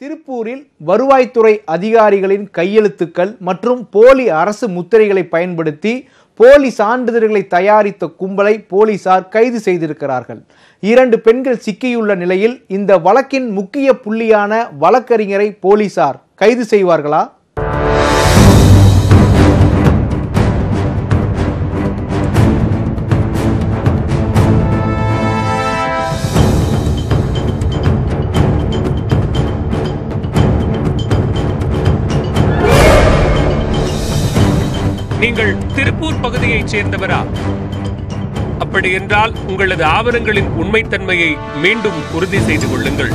திருப்பூரில் வருவாய்த்துறை அதிகாரிகளின் கையெழுத்துக்கள் மற்றும் போலி அரசு முத்திரைகளை பயன்படுத்தி போலி சான்றிதழ்களை தயாரித்த கும்பலை போலீசார் கைது செய்திருக்கிறார்கள் இரண்டு பெண்கள் சிக்கியுள்ள நிலையில் இந்த வழக்கின் முக்கிய புள்ளியான வழக்கறிஞரை போலீசார் கைது செய்வார்களா நீங்கள் திருப்பூர் பகுதியைச் சேர்ந்தவரா அப்படி என்றால் உங்களது ஆவணங்களின் உண்மைத்தன்மையை மீண்டும் உறுதி செய்து கொள்ளுங்கள்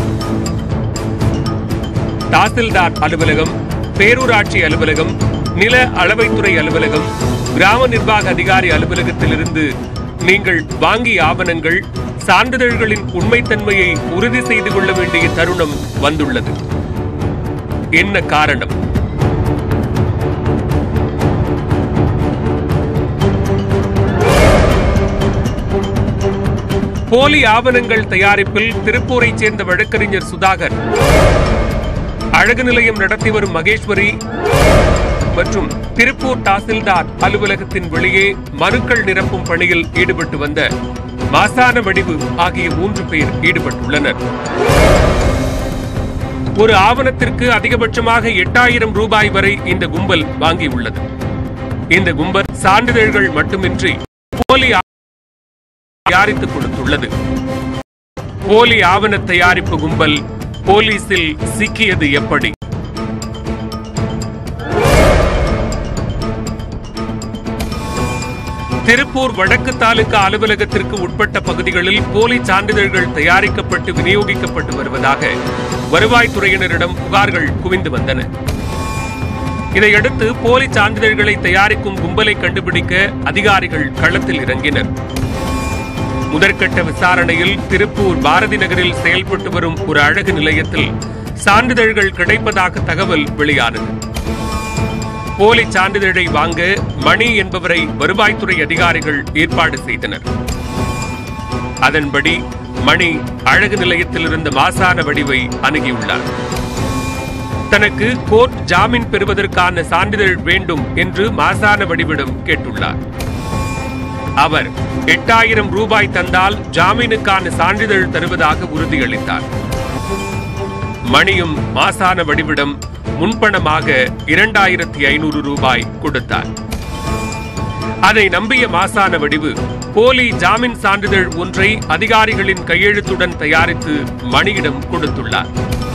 தாசில்தார் அலுவலகம் பேரூராட்சி அலுவலகம் நில அளவைத்துறை அலுவலகம் கிராம நிர்வாக அதிகாரி அலுவலகத்திலிருந்து நீங்கள் வாங்கிய ஆவணங்கள் சான்றிதழ்களின் உண்மைத்தன்மையை உறுதி செய்து கொள்ள வேண்டிய தருணம் வந்துள்ளது என்ன காரணம் போலி ஆவணங்கள் தயாரிப்பில் திருப்பூரைச் சேர்ந்த வழக்கறிஞர் சுதாகர் அழகு நிலையம் நடத்தி வரும் மகேஸ்வரி மற்றும் திருப்பூர் தாசில்தார் அலுவலகத்தின் வெளியே மனுக்கள் நிரப்பும் பணியில் ஈடுபட்டு வந்த மாசான வடிவு ஆகிய மூன்று பேர் ஈடுபட்டுள்ளனர் ஒரு ஆவணத்திற்கு அதிகபட்சமாக எட்டாயிரம் ரூபாய் வரை இந்த கும்பல் வாங்கியுள்ளது இந்த கும்பல் சான்றிதழ்கள் மட்டுமின்றி போலி தயாரித்துக் கொடுத்துள்ளது போலி ஆவண தயாரிப்பு கும்பல் போலீசில் சிக்கியது எப்படி திருப்பூர் வடக்கு தாலுகா அலுவலகத்திற்கு உட்பட்ட பகுதிகளில் போலி சான்றிதழ்கள் தயாரிக்கப்பட்டு விநியோகிக்கப்பட்டு வருவதாக வருவாய்த்துறையினரிடம் புகார்கள் குவிந்து வந்தன இதையடுத்து போலி சான்றிதழ்களை தயாரிக்கும் கும்பலை கண்டுபிடிக்க அதிகாரிகள் களத்தில் இறங்கினர் முதற்கட்ட விசாரணையில் திருப்பூர் பாரதி நகரில் செயல்பட்டு வரும் ஒரு அழகு நிலையத்தில் சான்றிதழ்கள் கிடைப்பதாக தகவல் வெளியானது போலி சான்றிதழை வாங்க மணி என்பவரை வருவாய்த்துறை அதிகாரிகள் ஏற்பாடு செய்தனர் அதன்படி மணி அழகு நிலையத்தில் இருந்த மாசான வடிவை அணுகியுள்ளார் தனக்கு கோர்ட் ஜாமீன் பெறுவதற்கான சான்றிதழ் வேண்டும் என்று மாசான வடிவிடம் கேட்டுள்ளார் அவர் எட்டாயிரம் ரூபாய் தந்தால் ஜாமீனுக்கான சான்றிதழ் தருவதாக உறுதியளித்தார் மணியும் மாசான வடிவிடம் முன்பணமாக இரண்டாயிரத்தி ஐநூறு ரூபாய் கொடுத்தார் அதை நம்பிய மாசான வடிவு போலி ஜாமீன் சான்றிதழ் ஒன்றை அதிகாரிகளின் கையெழுத்துடன் தயாரித்து மணியிடம் கொடுத்துள்ளார்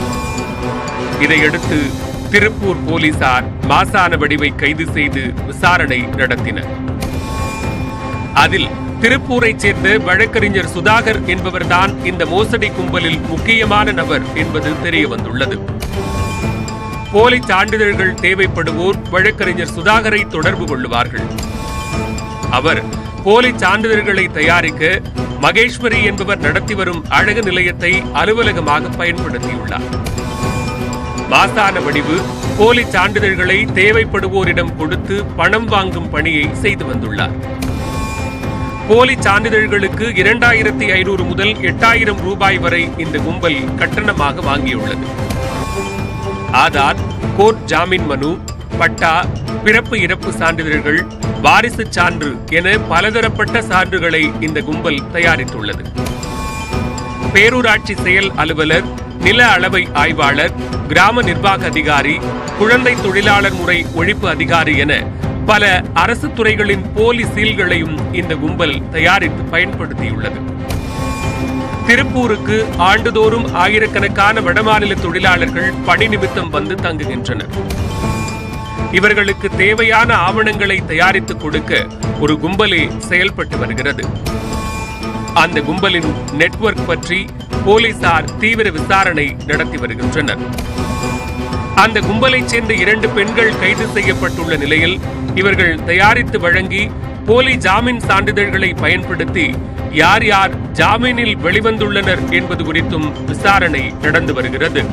இதையடுத்து திருப்பூர் போலீசார் மாசான வடிவை கைது செய்து விசாரணை நடத்தினர் அதில் திருப்பூரைச் சேர்ந்த வழக்கறிஞர் சுதாகர் என்பவர்தான் இந்த மோசடி கும்பலில் முக்கியமான நபர் என்பது தெரிய வந்துள்ளது போலி சான்றிதழ்கள் தேவைப்படுவோர் வழக்கறிஞர் சுதாகரை தொடர்பு கொள்ளுவார்கள் அவர் போலி சான்றிதழ்களை தயாரிக்க மகேஸ்வரி என்பவர் நடத்தி வரும் அழகு நிலையத்தை அலுவலகமாக பயன்படுத்தியுள்ளார் மாசான வடிவு போலி சான்றிதழ்களை தேவைப்படுவோரிடம் கொடுத்து பணம் வாங்கும் பணியை செய்து வந்துள்ளார் போலி சான்றிதழ்களுக்கு இரண்டாயிரத்தி ஐநூறு முதல் எட்டாயிரம் ரூபாய் வரை இந்த கும்பல் கட்டணமாக வாங்கியுள்ளது ஆதார் கோர்ட் ஜாமீன் மனு பட்டா பிறப்பு இறப்பு சான்றிதழ்கள் வாரிசு சான்று என பலதரப்பட்ட சான்றுகளை இந்த கும்பல் தயாரித்துள்ளது பேரூராட்சி செயல் அலுவலர் நில அளவை ஆய்வாளர் கிராம நிர்வாக அதிகாரி குழந்தை தொழிலாளர் முறை ஒழிப்பு அதிகாரி என பல அரசு துறைகளின் போலி சீல்களையும் இந்த கும்பல் தயாரித்து பயன்படுத்தியுள்ளது திருப்பூருக்கு ஆண்டுதோறும் ஆயிரக்கணக்கான வடமாநில தொழிலாளர்கள் பணி நிமித்தம் வந்து தங்குகின்றனர் இவர்களுக்கு தேவையான ஆவணங்களை தயாரித்து கொடுக்க ஒரு கும்பலே செயல்பட்டு வருகிறது அந்த கும்பலின் நெட்வொர்க் பற்றி போலீசார் தீவிர விசாரணை நடத்தி வருகின்றனர் அந்த கும்பலைச் சேர்ந்த இரண்டு பெண்கள் கைது செய்யப்பட்டுள்ள நிலையில் இவர்கள் தயாரித்து வழங்கி போலி ஜாமீன் சான்றிதழ்களை பயன்படுத்தி யார் யார் ஜாமீனில் வெளிவந்துள்ளனர் என்பது குறித்தும் விசாரணை நடந்து வருகிறது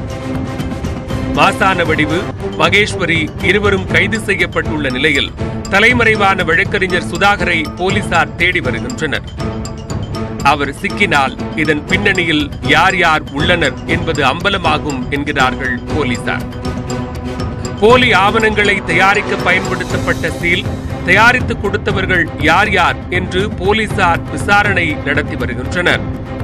மாசான வடிவு மகேஸ்வரி இருவரும் கைது செய்யப்பட்டுள்ள நிலையில் தலைமறைவான வழக்கறிஞர் சுதாகரை போலீசார் தேடி வருகின்றனர் அவர் சிக்கினால் இதன் பின்னணியில் யார் யார் உள்ளனர் என்பது அம்பலமாகும் என்கிறார்கள் போலீசார் போலி ஆவணங்களை தயாரிக்க பயன்படுத்தப்பட்ட சீல் தயாரித்து கொடுத்தவர்கள் யார் யார் என்று போலீசார் விசாரணை நடத்தி வருகின்றனர்